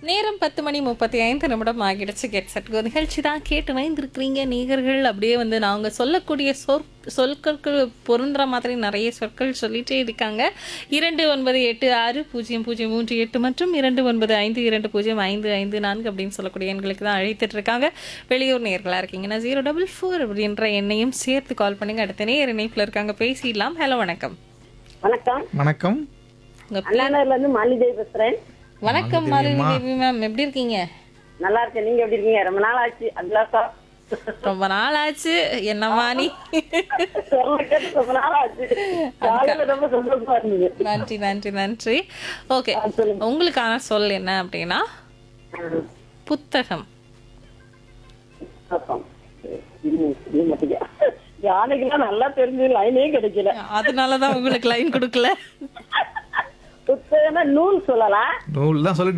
நேரம் பத்து மணி முப்பத்தி ஐந்து நிமிடம் ஆகிடுச்சு கெட் செட் கோ நிகழ்ச்சி தான் கேட்டு வைந்திருக்கிறீங்க நேயர்கள் அப்படியே வந்து நாங்கள் சொல்லக்கூடிய சொற் சொற்களுக்கு பொருந்துற மாதிரி நிறைய சொற்கள் சொல்லிட்டே இருக்காங்க இரண்டு ஒன்பது எட்டு ஆறு பூஜ்ஜியம் பூஜ்ஜியம் மூன்று எட்டு மற்றும் இரண்டு ஒன்பது ஐந்து இரண்டு பூஜ்ஜியம் ஐந்து ஐந்து நான்கு அப்படின்னு சொல்லக்கூடிய எண்களுக்கு தான் அழைத்துட்டு இருக்காங்க வெளியூர் நேர்களாக இருக்கீங்கன்னா ஜீரோ டபுள் ஃபோர் அப்படின்ற எண்ணையும் சேர்த்து கால் பண்ணுங்க அடுத்த நேர் இணைப்பில் இருக்காங்க பேசிடலாம் ஹலோ வணக்கம் வணக்கம் வணக்கம் உங்க அண்ணாநகர்ல இருந்து மாலிதேவி பேசுறேன் வணக்கம் மாலினி தேவி மேம் எப்படி இருக்கீங்க நல்லா இருக்கேன் நீங்க எப்படி இருக்கீங்க ரொம்ப நாள் ஆச்சு அபிலாஷா ரொம்ப நாள் ஆச்சு என்னம்மா நீ சொல்ல கேட்டு ரொம்ப நாள் ஆச்சு காலையில ரொம்ப சந்தோஷமா இருந்தது நன்றி நன்றி நன்றி ஓகே ஆ, சொல்லுங்க. உங்களுக்கான சொல் என்ன அப்படின்னா புத்தகம் பாப்போம். ம், நீ மட்டும் யானைக்கெல்லாம் நல்லா தெரிஞ்சு லைனே கிடைக்கல அதனாலதான் உங்களுக்கு லைன் கொடுக்கல புத்தகம்னா நூல் சொல்லலாம் நூல் தான் சொல்லிட்டு